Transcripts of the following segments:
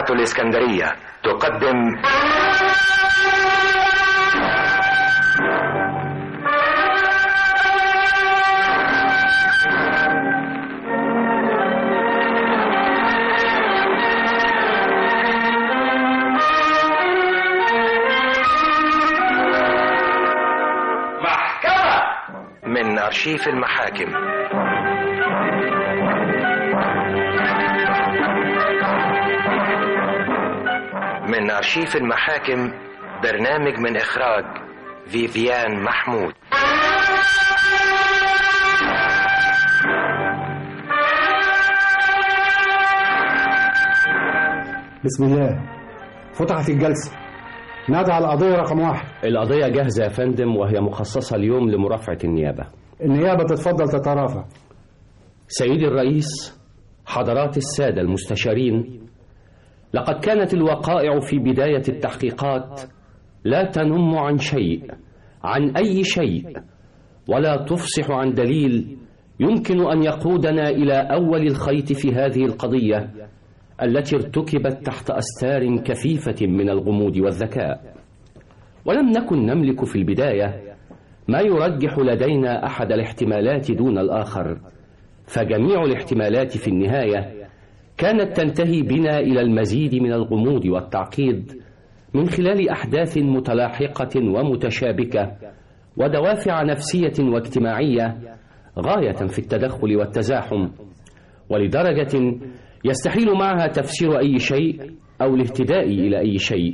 إذاعة الإسكندرية تقدم محكمة من أرشيف المحاكم من أرشيف المحاكم برنامج من إخراج فيفيان محمود بسم الله فتحت الجلسة نادى على القضية رقم واحد القضية جاهزة يا فندم وهي مخصصة اليوم لمرافعة النيابة النيابة تتفضل تترافع سيدي الرئيس حضرات السادة المستشارين لقد كانت الوقائع في بداية التحقيقات لا تنم عن شيء عن أي شيء ولا تفصح عن دليل يمكن أن يقودنا إلى أول الخيط في هذه القضية التي ارتكبت تحت أستار كثيفة من الغموض والذكاء ولم نكن نملك في البداية ما يرجح لدينا أحد الاحتمالات دون الآخر فجميع الاحتمالات في النهاية كانت تنتهي بنا إلى المزيد من الغموض والتعقيد من خلال أحداث متلاحقة ومتشابكة ودوافع نفسية واجتماعية غاية في التدخل والتزاحم ولدرجة يستحيل معها تفسير أي شيء أو الاهتداء إلى أي شيء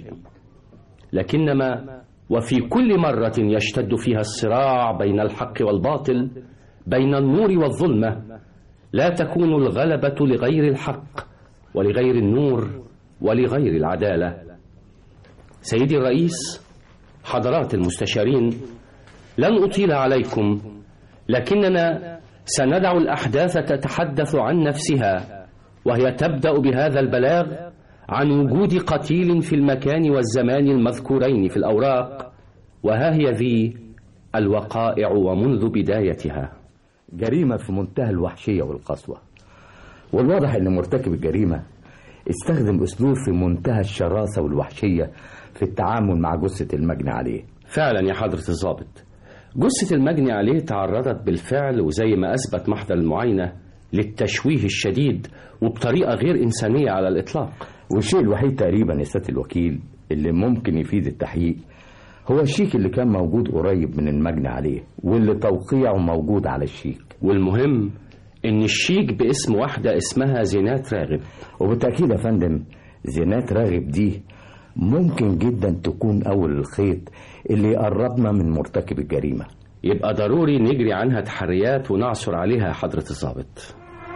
لكنما وفي كل مرة يشتد فيها الصراع بين الحق والباطل بين النور والظلمة لا تكون الغلبة لغير الحق ولغير النور ولغير العدالة سيدي الرئيس حضرات المستشارين لن أطيل عليكم لكننا سندع الأحداث تتحدث عن نفسها وهي تبدأ بهذا البلاغ عن وجود قتيل في المكان والزمان المذكورين في الأوراق وها هي ذي الوقائع ومنذ بدايتها جريمة في منتهى الوحشية والقسوة والواضح ان مرتكب الجريمة استخدم اسلوب في منتهى الشراسة والوحشية في التعامل مع جثة المجني عليه فعلا يا حضرة الضابط جثة المجني عليه تعرضت بالفعل وزي ما أثبت محضر المعاينة للتشويه الشديد وبطريقة غير إنسانية على الإطلاق والشيء الوحيد تقريبا يا سيادة الوكيل اللي ممكن يفيد التحقيق هو الشيك اللي كان موجود قريب من المجني عليه واللي توقيعه موجود على الشيك والمهم إن الشيك باسم واحدة اسمها زينات راغب وبالتأكيد يا فندم زينات راغب دي ممكن جدا تكون أول الخيط اللي يقربنا من مرتكب الجريمة يبقى ضروري نجري عنها تحريات ونعثر عليها يا حضرة الضابط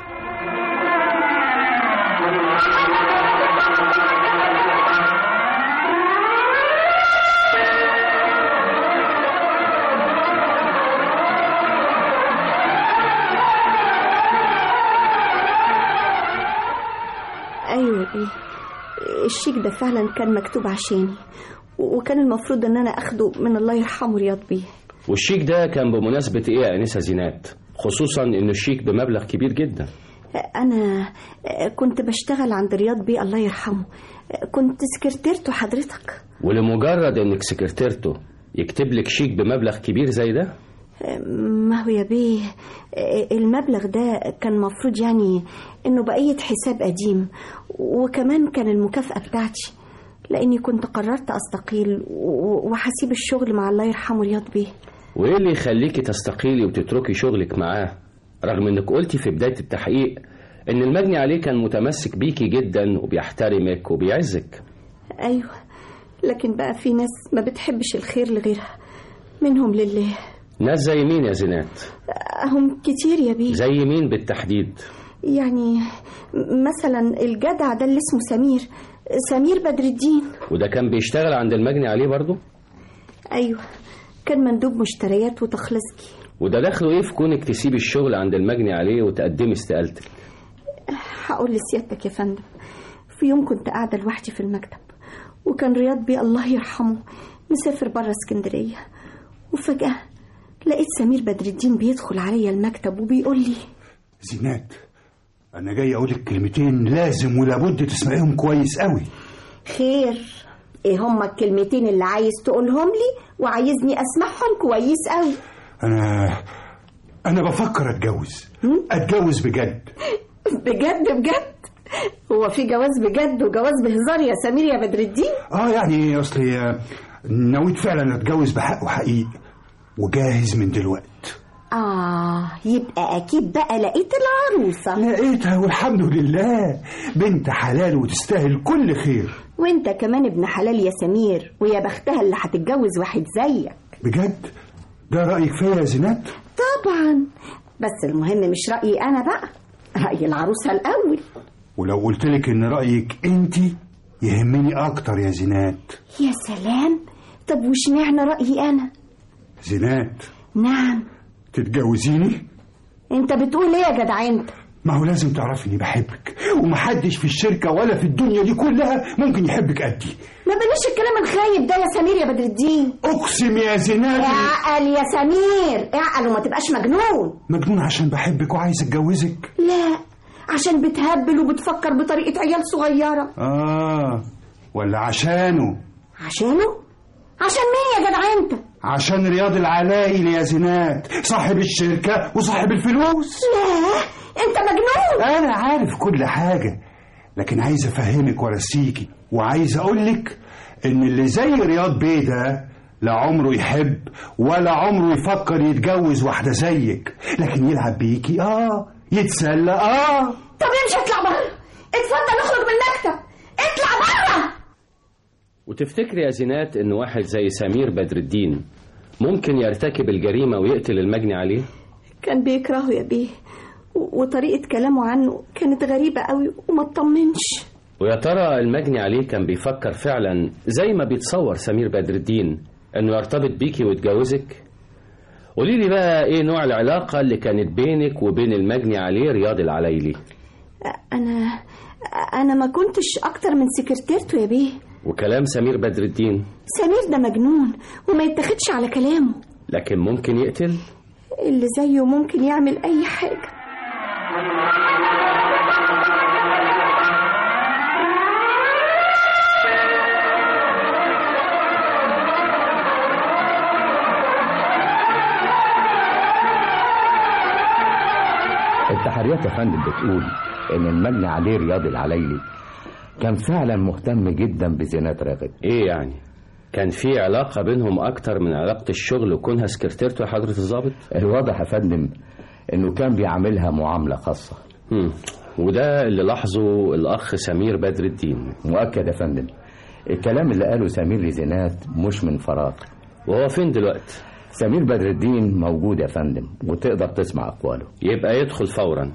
ايوه ايه الشيك ده فعلا كان مكتوب عشاني وكان المفروض ان انا اخده من الله يرحمه رياض بيه والشيك ده كان بمناسبة إيه يا أنسة زينات خصوصا إنه الشيك بمبلغ كبير جدا انا كنت بشتغل عند رياض بيه الله يرحمه كنت سكرتيرته حضرتك ولمجرد إنك سكرتيرته يكتب لك شيك بمبلغ كبير زي ده ما هو يا بيه المبلغ ده كان مفروض يعني انه بقية حساب قديم وكمان كان المكافأة بتاعتي لاني كنت قررت استقيل و- وهسيب الشغل مع الله يرحمه رياض بيه وإيه اللي يخليكي تستقيلي وتتركي شغلك معاه رغم إنك قلتي في بداية التحقيق إن المجني عليه كان متمسك بيكي جدا وبيحترمك وبيعزك ايوه لكن بقى في ناس ما بتحبش الخير لغيرها منهم لله ناس زي مين يا زينات هم كتير يا بيه زي مين بالتحديد يعني مثلا الجدع ده اللي اسمه سمير سمير بدر الدين وده كان بيشتغل عند المجني عليه برضه ايوه كان مندوب مشتريات وتخلصجي وده دخله ايه في كونك تسيب الشغل عند المجني عليه وتقدمي استقالتك هقول لسيادتك يا فندم في يوم كنت قاعدة لوحدي في المكتب وكان رياض بيه الله يرحمه مسافر بره اسكندرية وفجأة لقيت سمير بدر الدين بيدخل عليا المكتب وبيقول لي زينات انا جاي اقول لك كلمتين لازم ولابد تسمعيهم كويس قوي خير ايه هما الكلمتين اللي عايز تقولهم لي وعايزني اسمعهم كويس قوي انا انا بفكر اتجوز اتجوز بجد بجد بجد هو في جواز بجد وجواز بهزار يا سمير يا بدر الدين اه يعني اصلي آه، نويت فعلا اتجوز بحق وحقيق وجاهز من دلوقتي اه يبقى اكيد بقى لقيت العروسه لقيتها والحمد لله بنت حلال وتستاهل كل خير وانت كمان ابن حلال يا سمير ويا بختها اللي هتتجوز واحد زيك بجد ده رايك فيا يا زينات طبعا بس المهم مش رايي انا بقى راي العروسه الاول ولو قلت لك ان رايك انت يهمني اكتر يا زينات يا سلام طب واشمعنى رايي انا زينات نعم تتجوزيني انت بتقول ايه يا جدع انت ما هو لازم تعرفي اني بحبك ومحدش في الشركه ولا في الدنيا دي كلها ممكن يحبك قدي ما بلاش الكلام الخايب ده يا سمير يا بدر الدين اقسم يا زينات اعقل يا سمير اعقل وما تبقاش مجنون مجنون عشان بحبك وعايز اتجوزك لا عشان بتهبل وبتفكر بطريقه عيال صغيره اه ولا عشانه عشانه عشان مين يا جدع انت عشان رياض العلايل يا زينات صاحب الشركه وصاحب الفلوس لا انت مجنون انا عارف كل حاجه لكن عايز افهمك وارسيكي وعايز اقولك ان اللي زي رياض بيه ده لا عمره يحب ولا عمره يفكر يتجوز واحده زيك لكن يلعب بيكي اه يتسلى اه طب امشي اطلع بره اتفضل اخرج من المكتب اطلع بره وتفتكري يا زينات ان واحد زي سمير بدر الدين ممكن يرتكب الجريمة ويقتل المجني عليه كان بيكرهه يا بيه و- وطريقه كلامه عنه كانت غريبه قوي وما اطمنش ويا ترى المجني عليه كان بيفكر فعلا زي ما بيتصور سمير بدر الدين انه يرتبط بيكي ويتجوزك قولي لي بقى ايه نوع العلاقة اللي كانت بينك وبين المجني عليه رياض العلايلي انا انا ما كنتش اكتر من سكرتيرته يا بيه وكلام سمير بدر الدين سمير ده مجنون وما يتاخدش على كلامه لكن ممكن يقتل اللي زيه ممكن يعمل اي حاجه التحريات يا فندم بتقول ان المجني عليه رياض العليلي كان فعلا مهتم جدا بزينات راغب ايه يعني كان في علاقة بينهم اكتر من علاقة الشغل وكونها سكرتيرته يا حضرة الضابط الواضح يا فندم انه كان بيعاملها معاملة خاصة هم. وده اللي لاحظه الاخ سمير بدر الدين مؤكد يا فندم الكلام اللي قاله سمير لزينات مش من فراغ وهو فين دلوقتي سمير بدر الدين موجود يا فندم وتقدر تسمع اقواله يبقى يدخل فورا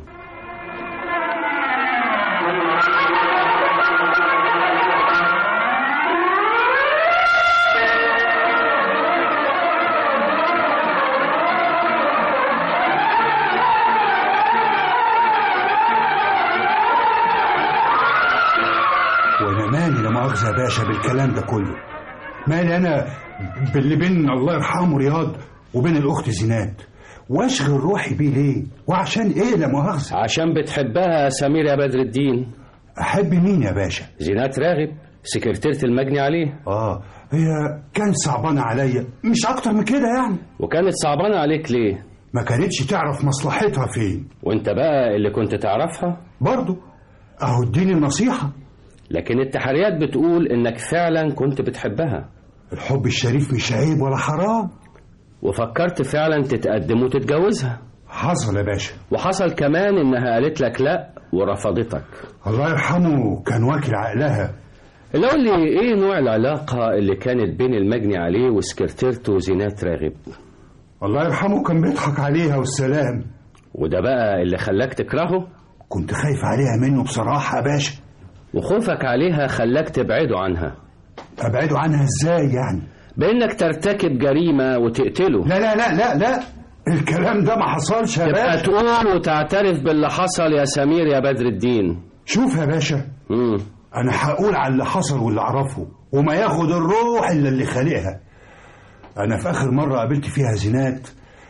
وانا مالي لا مؤاخذه يا باشا بالكلام ده كله مالي انا باللي بين الله يرحمه رياض وبين الاخت زينات واشغل روحي بيه ليه وعشان ايه لا مؤاخذه عشان بتحبها يا سمير يا بدر الدين احب مين يا باشا زينات راغب سكرتيرة المجني عليه اه هي كان صعبانه عليا مش اكتر من كده يعني وكانت صعبانة عليك ليه ما كانتش تعرف مصلحتها فين وانت بقى اللي كنت تعرفها برضو اهو اديني النصيحه لكن التحريات بتقول انك فعلا كنت بتحبها الحب الشريف مش عيب ولا حرام وفكرت فعلا تتقدم وتتجوزها حصل يا باشا وحصل كمان انها قالت لك لا ورفضتك الله يرحمه كان واكل عقلها اللي قول لي ايه نوع العلاقة اللي كانت بين المجني عليه وسكرتيرته زينات راغب الله يرحمه كان بيضحك عليها والسلام وده بقى اللي خلاك تكرهه كنت خايف عليها منه بصراحه يا باشا وخوفك عليها خلاك تبعده عنها ابعده عنها ازاي يعني بانك ترتكب جريمة وتقتله لا لا لا لا لا الكلام ده ما حصلش يا تبقى باشا تقول وتعترف باللي حصل يا سمير يا بدر الدين شوف يا باشا مم. انا هقول على اللي حصل واللي اعرفه وما ياخد الروح الا اللي خالقها انا في اخر مره قابلت فيها زينات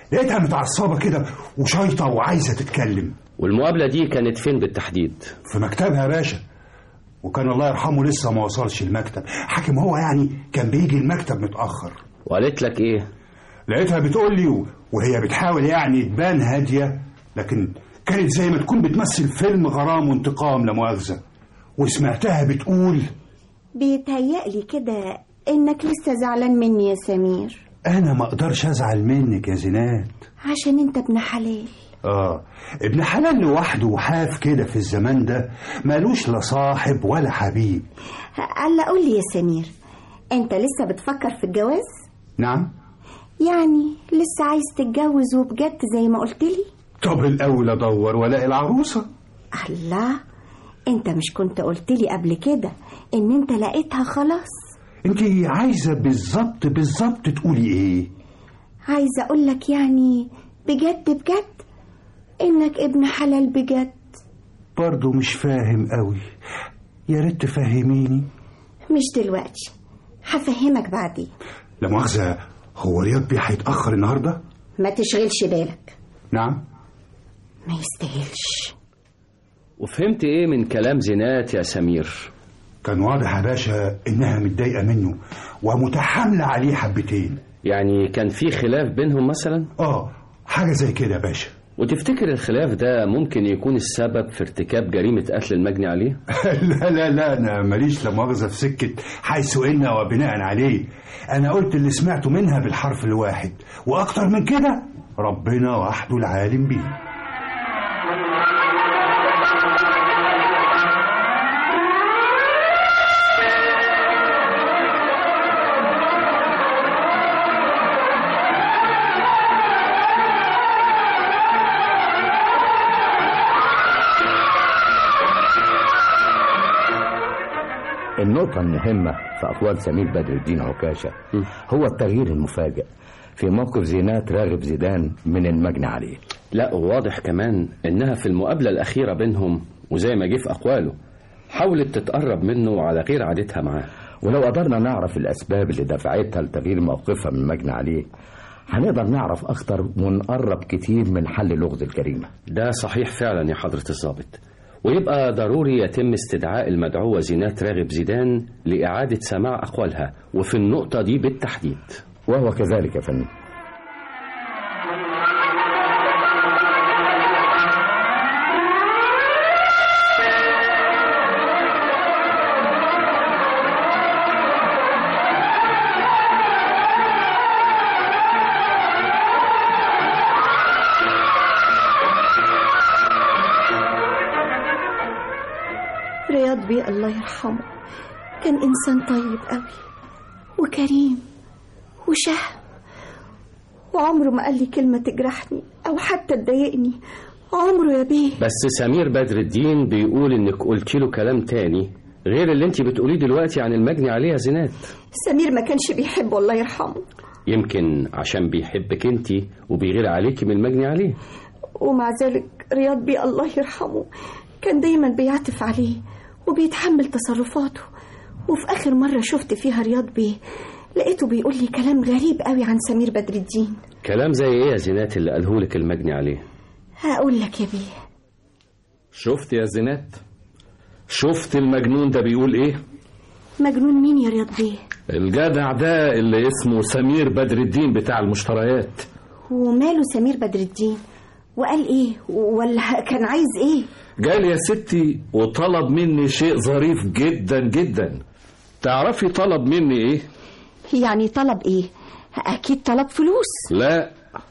لقيتها متعصبة كده وشايطة وعايزة تتكلم والمقابلة دي كانت فين بالتحديد في مكتبها يا باشا وكان الله يرحمه لسه ما وصلش المكتب حاكم هو يعني كان بيجي المكتب متأخر وقالت لك ايه لقيتها بتقول لي و- وهي بتحاول يعني تبان هادية لكن كانت زي ما تكون بتمثل فيلم غرام وانتقام لا مؤاخذة وسمعتها بتقول بيتهيألي كده إنك لسه زعلان مني يا سمير أنا ما أقدرش أزعل منك يا زينات عشان أنت ابن حلال آه ابن حلال لوحده وحاف كده في الزمان ده مالوش لا صاحب ولا حبيب ألا قول لي يا سمير أنت لسه بتفكر في الجواز؟ نعم يعني لسه عايز تتجوز وبجد زي ما قلت لي؟ طب الأول أدور ولاقي العروسة الله أنت مش كنت قلت لي قبل كده إن أنت لقيتها خلاص؟ انت عايزة بالظبط بالظبط تقولي ايه عايزة أقول لك يعني بجد بجد إنك ابن حلال بجد برضو مش فاهم قوي يا ريت تفهميني مش دلوقتي هفهمك بعدين لا مؤاخذة هو رياض بيه هيتأخر النهاردة ما تشغلش بالك نعم ما يستاهلش وفهمت ايه من كلام زينات يا سمير كان واضح يا باشا انها متضايقة منه ومتحاملة عليه حبتين يعني كان في خلاف بينهم مثلا اه حاجة زي كده يا باشا وتفتكر الخلاف ده ممكن يكون السبب في ارتكاب جريمة قتل المجني عليه لا لا لا انا ماليش لا مؤاخذة في سكة حيث ان وبناء عليه انا قلت اللي سمعته منها بالحرف الواحد واكتر من كده ربنا وحده العالم بيه النقطة المهمة في أقوال سمير بدر الدين عكاشة هو التغيير المفاجئ في موقف زينات راغب زيدان من المجني عليه لا وواضح كمان انها في المقابلة الأخيرة بينهم وزي ما جه في أقواله حاولت تتقرب منه على غير عادتها معاه ولو قدرنا نعرف الأسباب اللي دفعتها لتغيير موقفها من المجني عليه هنقدر نعرف أكتر ونقرب كتير من حل لغز الجريمة ده صحيح فعلا يا حضرة الضابط ويبقى ضروري يتم استدعاء المدعوة زينات راغب زيدان لإعادة سماع أقوالها وفي النقطة دي بالتحديد وهو كذلك يا فندم رياض بيه الله يرحمه كان إنسان طيب قوي وكريم وشهم وعمره ما قال لي كلمة تجرحني أو حتى تضايقني عمره يا بيه بس سمير بدر الدين بيقول إنك قلت له كلام تاني غير اللي انت بتقوليه دلوقتي عن المجني عليه يا زينات سمير ما كانش بيحبه الله يرحمه يمكن عشان بيحبك انت وبيغير عليكي من المجني عليه ومع ذلك رياض بيه الله يرحمه كان دايما بيعطف عليه وبيتحمل تصرفاته وفي آخر مرة شفت فيها رياض بيه لقيته بيقول لي كلام غريب قوي عن سمير بدر الدين كلام زي ايه يا زينات اللي قالهولك المجني عليه هقول لك يا بيه شفت يا زينات شفت المجنون ده بيقول ايه مجنون مين يا رياض بيه الجدع ده اللي اسمه سمير بدر الدين بتاع المشتريات وماله سمير بدر الدين وقال ايه ولا كان عايز ايه جالي يا ستي وطلب مني شيء ظريف جدا جدا تعرفي طلب مني ايه يعني طلب ايه اكيد طلب فلوس لا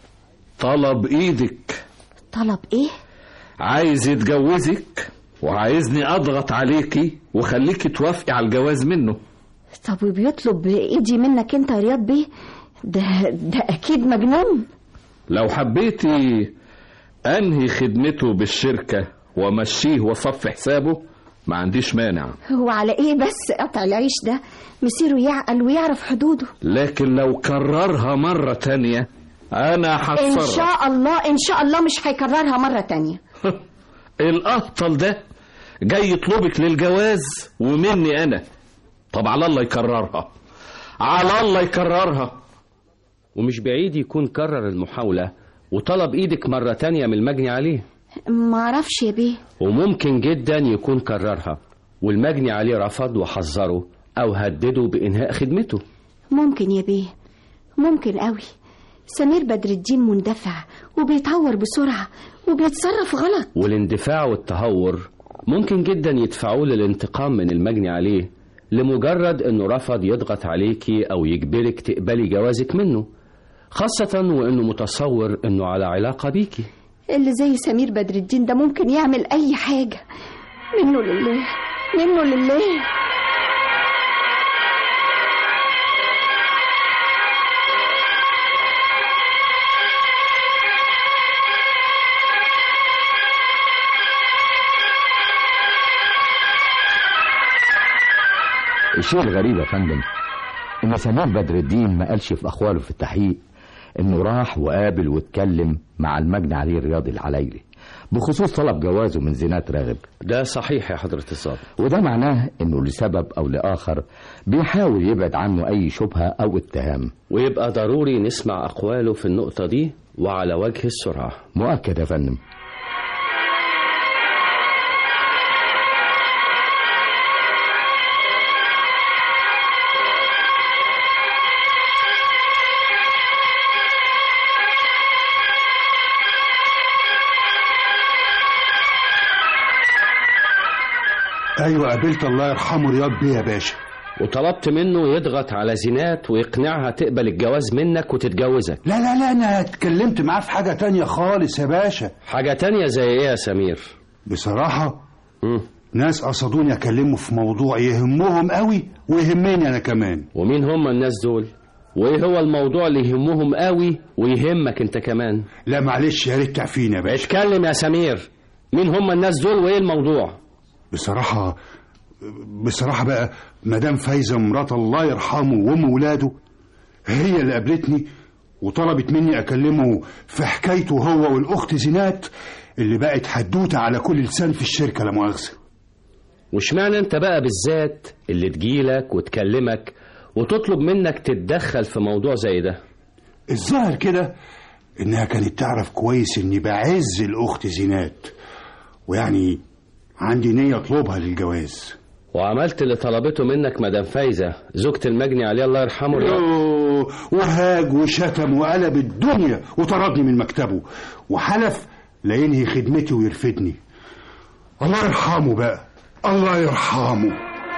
طلب ايدك طلب ايه عايز يتجوزك وعايزني اضغط عليكي وخليكي توافقي على الجواز منه طب وبيطلب ايدي منك انت يا رياض بيه ده ده اكيد مجنون لو حبيتي انهي خدمته بالشركة وامشيه واصفي حسابه ما عنديش مانع هو على ايه بس قطع العيش ده مسيره يعقل ويعرف حدوده لكن لو كررها مرة تانية انا ان هتصرف شاء الله ان شاء الله مش هيكررها مرة تانية الأهطل ده جاي يطلبك للجواز ومني أنا طب على الله يكررها على الله يكررها ومش بعيد يكون كرر المحاولة وطلب ايدك مرة تانية من المجني عليه معرفش يا بيه وممكن جدا يكون كررها والمجني عليه رفض وحذره او هدده بانهاء خدمته ممكن يا بيه ممكن قوي سمير بدر الدين مندفع وبيتهور بسرعة وبيتصرف غلط والاندفاع والتهور ممكن جدا يدفعوه للانتقام من المجني عليه لمجرد انه رفض يضغط عليكي او يجبرك تقبلي جوازك منه خاصة وانه متصور انه على علاقة بيكي اللي زي سمير بدر الدين ده ممكن يعمل أي حاجة منه لله منه لله الشيء الغريب يا فندم ان سمير بدر الدين ما قالش في اقواله في التحقيق انه راح وقابل واتكلم مع المجني عليه الرياضي العلايلي بخصوص طلب جوازه من زينات راغب ده صحيح يا حضرة الضابط وده معناه انه لسبب او لاخر بيحاول يبعد عنه اي شبهه او اتهام ويبقى ضروري نسمع أقواله في النقطة دي وعلى وجه السرعة مؤكد يا فندم ايوه قابلت الله يرحمه رياض بيه يا باشا وطلبت منه يضغط على زينات ويقنعها تقبل الجواز منك وتتجوزك لا لا لا انا اتكلمت معاه في حاجه تانية خالص يا باشا حاجة تانية زي ايه يا سمير بصراحه مم. ناس قصدوني اكلمه في موضوع يهمهم قوي ويهمني انا كمان ومين هم الناس دول وايه هو الموضوع اللي يهمهم قوي ويهمك انت كمان لا معلش يا ريت تعفيني يا باشا اتكلم يا سمير مين هم الناس دول وايه الموضوع بصراحه بصراحه بقى مدام فايزه مرات الله يرحمه وام ولاده هي اللي قابلتني وطلبت مني اكلمه في حكايته هو والاخت زينات اللي بقت حدوته على كل لسان في الشركه لا مؤاخذه واشمعنى انت بقى بالذات اللي تجيلك وتكلمك وتطلب منك تتدخل في موضوع زي ده الظاهر كده انها كانت تعرف كويس اني بعز الاخت زينات ويعني عندي نية اطلبها للجواز وعملت اللي طلبته منك مدام فايزة زوجة المجني عليه الله يرحمه رياض. أوه، وهاج وشتم وقلب الدنيا وطردني من مكتبه وحلف لا ينهي خدمتي ويرفدني الله يرحمه بقى الله يرحمه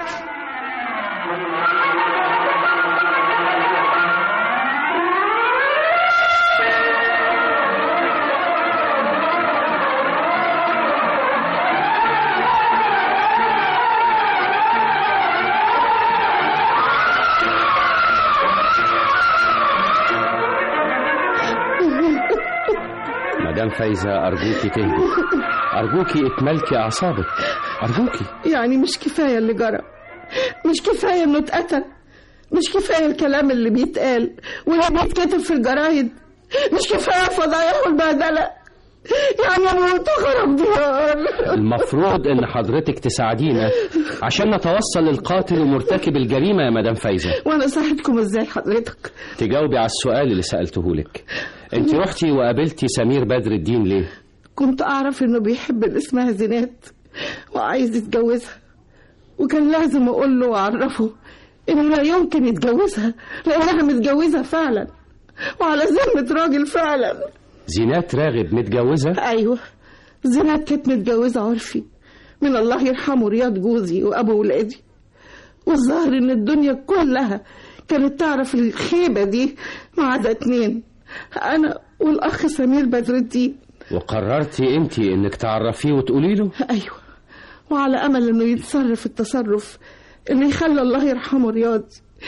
مدام فايزة أرجوكي تهدي أرجوكي اتملكي أعصابك أرجوكي يعني مش كفاية اللي جرى مش كفاية انه اتقتل مش كفاية الكلام اللي بيتقال واللي بيتكتب في الجرايد مش كفاية الفضايح والبهدلة يعني اموت وخرب ديار المفروض إن حضرتك تساعدينا عشان نتوصل للقاتل ومرتكب الجريمة يا مدام فايزة وانا ساعدكم ازاي حضرتك تجاوبي على السؤال اللي سألته لك انت رحتي وقابلتي سمير بدر الدين ليه كنت اعرف انه بيحب اللي اسمها زينات وعايز يتجوزها وكان لازم اقول له واعرفه انه لا يمكن يتجوزها لانها متجوزه فعلا وعلى ذمه راجل فعلا زينات راغب متجوزة ايوه زينات كانت متجوزه عرفي من الله يرحمه رياض جوزي وابو ولادي والظاهر ان الدنيا كلها كانت تعرف الخيبه دي ما عدا اتنين انا والاخ سمير بدر الدين وقررتي انت انك تعرفيه وتقولي له ايوه وعلى امل انه يتصرف التصرف اللي يخلي الله يرحمه رياض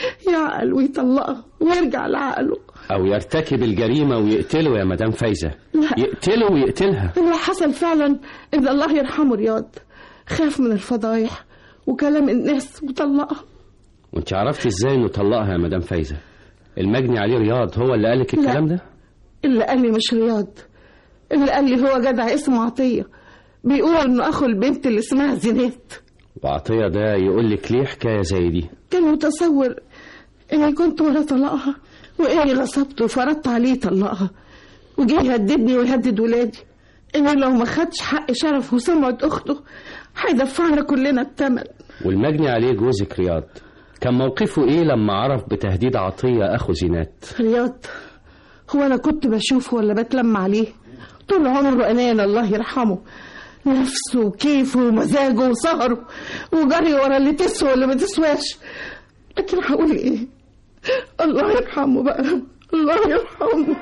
يعقل ويطلقها ويرجع لعقله او يرتكب الجريمة ويقتله يا مدام فايزة لا. يقتله ويقتلها اللي حصل فعلا ان الله يرحمه رياض خاف من الفضايح وكلام الناس وطلقها وانت عرفتي ازاي انه طلقها يا مدام فايزة المجني عليه رياض هو اللي قالك الكلام ده اللي قال لي مش رياض اللي قال لي هو جدع اسمه عطية بيقول انه اخو البنت اللي اسمها زينات وعطية ده يقول لك ليه حكاية زي دي كان متصور اني كنت ولا طلقها واني غصبته وفرضت عليه طلقها وجه يهددني ويهدد ولادي إنه لو ما خدش حق شرف وسمعة أخته هيدفعنا كلنا الثمن والمجني عليه جوزك رياض كان موقفه ايه لما عرف بتهديد عطية اخو زينات رياض هو أنا كنت بشوفه ولا بتلم عليه طول عمره أنان الله يرحمه نفسه وكيفه ومزاجه وسهره وجري ورا اللي تسوى واللي ما تسواش لكن هقول ايه الله يرحمه بقى الله يرحمه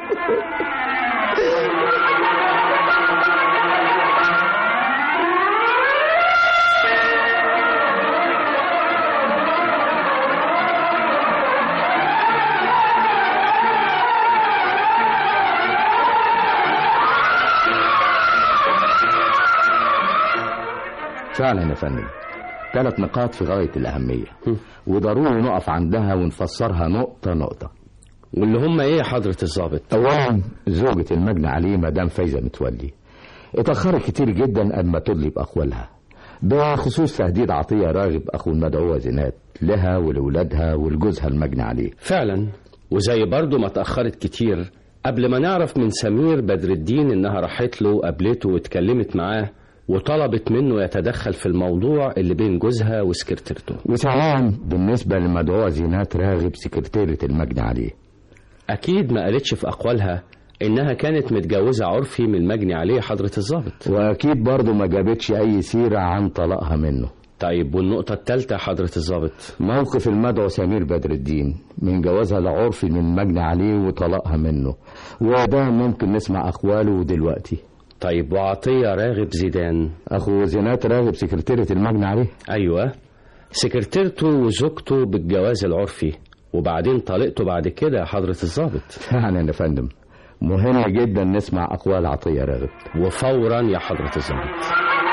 فعلا يا فندم ثلاث نقاط في غاية الأهمية وضروري نقف عندها ونفسرها نقطة نقطة واللي هم ايه يا حضرة الضابط أولا زوجة المجني عليه مدام فايزة متولي اتأخرت كتير جدا أما تدلي بأقوالها بخصوص تهديد عطية راغب أخو المدعوة زينات لها ولولادها ولجوزها المجني عليه فعلا وزي برضه ما اتأخرت كتير قبل ما نعرف من سمير بدر الدين انها راحت له وقابلته واتكلمت معاه وطلبت منه يتدخل في الموضوع اللي بين جوزها وسكرتيرته وسواء بالنسبة للمدعوة زينات راغب سكرتيرة المجني عليه اكيد ما قالتش في اقوالها انها كانت متجوزة عرفي من المجني عليه حضرة الضابط وأكيد برضه ما جابتش أي سيرة عن طلاقها منه طيب والنقطة الثالثة حضرة الضابط موقف المدعو سمير بدر الدين من جوازها لعرفي من المجني عليه وطلاقها منه وده ممكن نسمع أقواله دلوقتي طيب وعطية راغب زيدان أخو زينات راغب سكرتيرة المجني عليه ايوه سكرتيرته وزوجته بالجواز العرفي وبعدين طلقته بعد كده يا حضرة الضابط فعلا يا فندم مهم جدا نسمع أقوال عطية راغب وفورا يا حضرة الضابط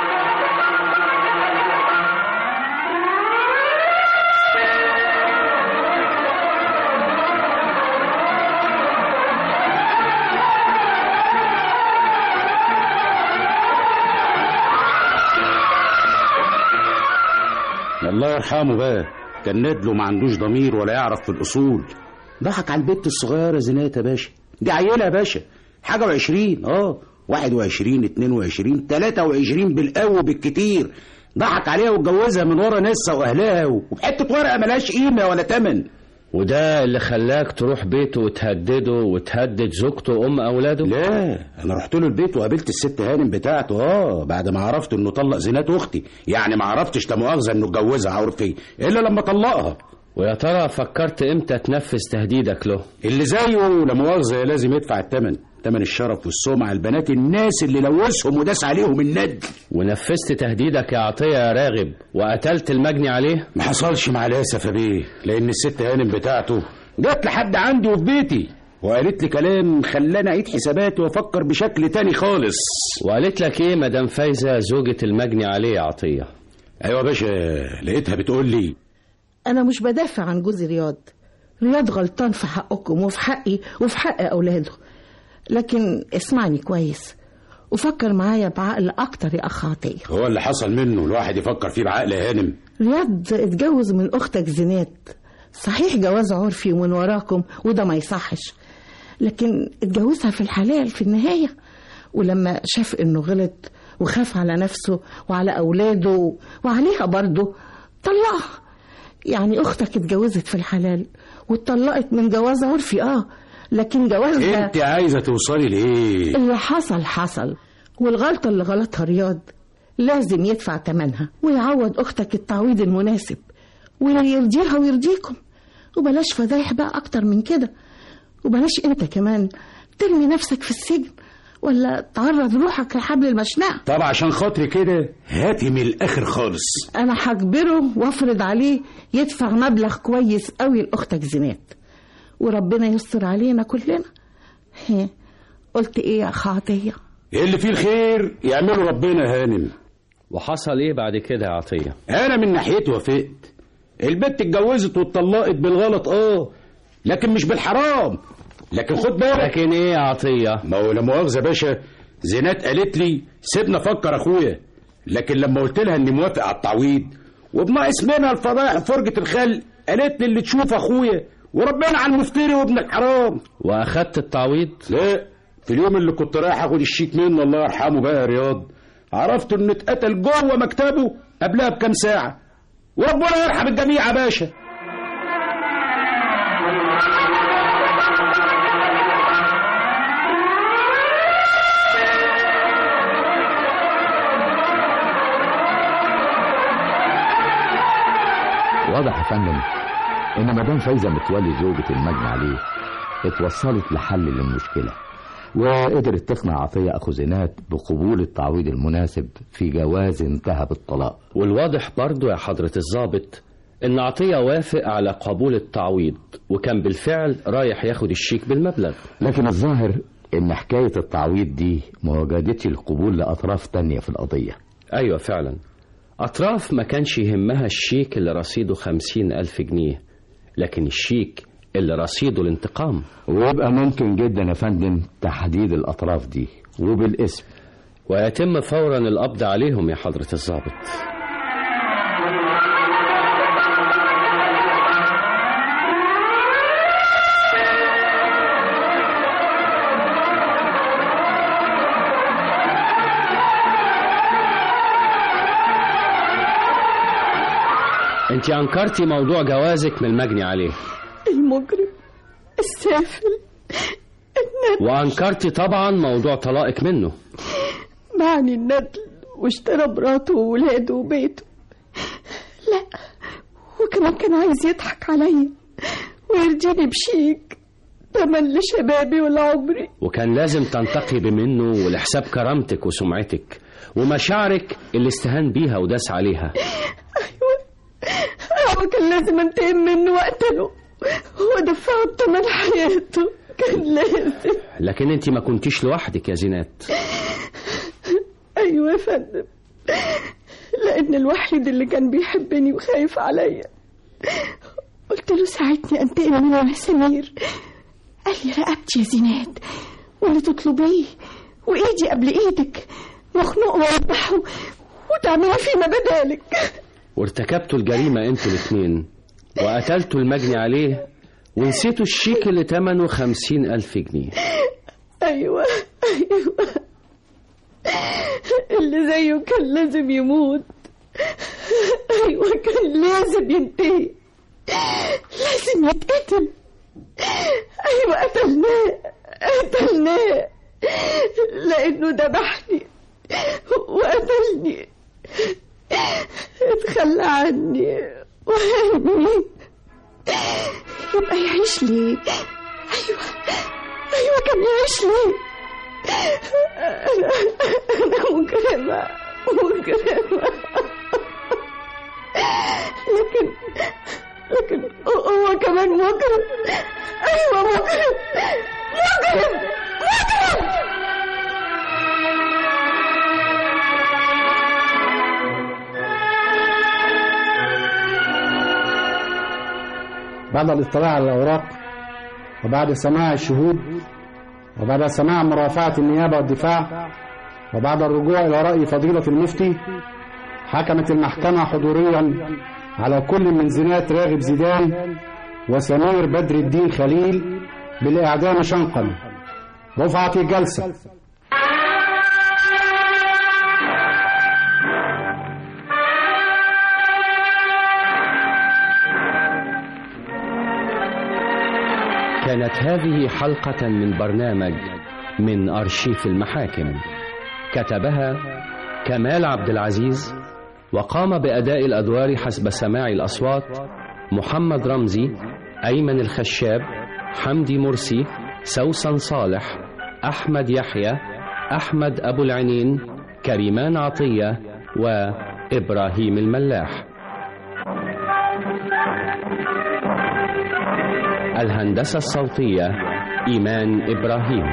الله يرحمه بقى كان ندله ما عندوش ضمير ولا يعرف في الأصول ضحك على البت الصغيرة زينات يا باشا دي عيلة يا باشا حاجة وعشرين اه واحد وعشرين اتنين وعشرين تلاتة وعشرين بالقوي بالكتير ضحك عليها واتجوزها من ورا ناسها واهلها وبحتة ورقة ملهاش قيمة ولا تمن وده اللي خلاك تروح بيته وتهدده وتهدد زوجته وام اولاده لا انا رحت له البيت وقابلت الست هانم بتاعته اه بعد ما عرفت انه طلق زينات اختي يعني ما عرفتش لا مؤاخذه انه اتجوزها عرفي الا لما طلقها ويا ترى فكرت امتى تنفذ تهديدك له اللي زيه لا مؤاخذه لازم يدفع الثمن ثمن الشرف والسمعه البنات الناس اللي لوثهم وداس عليهم الند ونفذت تهديدك يا عطية يا راغب وقتلت المجني عليه ما حصلش مع الاسف يا بيه لان الست هانم بتاعته جت لحد عندي وفي بيتي وقالت لي كلام خلاني اعيد حساباتي وافكر بشكل تاني خالص وقالت لك ايه مدام فايزة زوجة المجني عليه يا عطية ايوه يا باشا لقيتها بتقول لي أنا مش بدافع عن جوزي رياض رياض غلطان في حقكم وفي حقي وفي حق أولاده لكن اسمعني كويس وفكر معايا بعقل أكتر يا أخ عطية هو اللي حصل منه الواحد يفكر فيه بعقل يا هانم رياض اتجوز من أختك زينات صحيح جواز عرفي ومن وراكم وده ما يصحش لكن اتجوزها في الحلال في النهاية ولما شاف انه غلط وخاف على نفسه وعلى أولاده وعليها برضه طلقها يعني أختك اتجوزت في الحلال واتطلقت من جواز عرفي اه لكن جوازها انت عايزه توصلي لايه اللي حصل حصل والغلطة اللي غلطها رياض لازم يدفع تمنها ويعوض أختك التعويض المناسب ويرضيها ويرضيكم وبلاش فضايح بقى أكتر من كده وبلاش أنت كمان ترمي نفسك في السجن ولا تعرض روحك لحبل المشنقة طب عشان خاطري كده هاتي من الاخر خالص أنا هجبره وأفرض عليه يدفع مبلغ كويس قوي لأختك زينات وربنا يستر علينا كلنا هي. قلت إيه يا أخ عطية اللي فيه الخير يعمله ربنا يا هانم وحصل ايه بعد كده يا عطية انا من ناحيته وافقت البت اتجوزت واتطلقت بالغلط اه لكن مش بالحرام لكن خد بالك لكن ايه يا عطية ما هو لا مؤاخذه يا باشا زينات قالت لي سيبنا افكر اخويا لكن لما قلت لها اني موافق على التعويض وبناقص منها الفضائح وفرجه الخلق قالت لي اللي تشوف اخويا وربنا على المفتري وابن الحرام واخدت التعويض لا في اليوم اللي كنت رايح اخد الشيك منه الله يرحمه بقى يا رياض عرفت انه اتقتل جوه مكتبه قبلها بكام ساعه وربنا يرحم الجميع يا باشا واضح يا فندم ان مدام فايزه متولي زوجة المجني عليه اتوصلت لحل للمشكله وقدرت تقنع عطيه اخو زينات بقبول التعويض المناسب في جواز انتهى بالطلاق والواضح برضو يا حضرة الضابط إن عطية وافق على قبول التعويض وكان بالفعل رايح ياخد الشيك بالمبلغ لكن الظاهر ان حكايه التعويض دي ما وجدتش القبول لاطراف تانية في القضيه أيوة فعلا أطراف ما كانش يهمها الشيك اللي رصيده خمسين ألف جنيه لكن الشيك اللي رصيده الانتقام ويبقى ممكن جدا يا فندم تحديد الاطراف دي وبالاسم ويتم فورا القبض عليهم يا حضرة الضابط انت انكرتي موضوع جوازك من المجني عليه المجرم السافل الندل وانكرتي طبعا موضوع طلاقك منه معني الندل واشترى مراته وولاده وبيته لا وكمان كان عايز يضحك عليا ويرجيني بشيك تمن لشبابي ولعمري وكان لازم تنتقبي منه ولحساب كرامتك وسمعتك ومشاعرك اللي استهان بيها وداس عليها هو كان لازم انتقم منه واقتله ودفعه بتمن حياته كان لازم لكن انت ما كنتيش لوحدك يا زينات ايوه يا فندم لان الوحيد اللي كان بيحبني وخايف عليا قلت له ساعدني انتقم منه يا سمير قال لي رقبتي يا زينات واللي تطلبيه وايدي قبل ايدك واخنقه واذبحه وتعملي فيما بدالك وارتكبتوا الجريمة انتوا الاتنين وقتلتوا المجني عليه ونسيتوا الشيك اللي تمنه خمسين ألف جنيه ايوه ايوه اللي زيه كان لازم يموت ايوه كان لازم ينتهي لازم يتقتل ايوه قتلناه قتلناه لانه ذبحني وقتلني اتخلى عني وهربني يبقى يعيش ليه ايوه ايوه كان يعيش ليه انا انا مجرمه مجرمه لكن لكن هو كمان مجرم ايوه مجرم مجرم مجرم بعد الاطلاع على الأوراق وبعد سماع الشهود وبعد سماع مرافعة النيابة والدفاع وبعد الرجوع إلى رأي فضيلة المفتي حكمت المحكمة حضوريا على كل من زنات راغب زيدان وسمير بدر الدين خليل بالإعدام شنقا رفعت الجلسة كانت هذه حلقة من برنامج من أرشيف المحاكم كتبها كمال عبد العزيز وقام بأداء الأدوار حسب سماع الأصوات محمد رمزي أيمن الخشاب حمدي مرسي سوسن صالح أحمد يحيى أحمد أبو العنين كريمان عطية وإبراهيم الملاح الهندسة الصوتية إيمان إبراهيم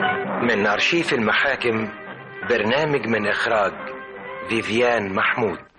من أرشيف المحاكم برنامج من إخراج فيفيان محمود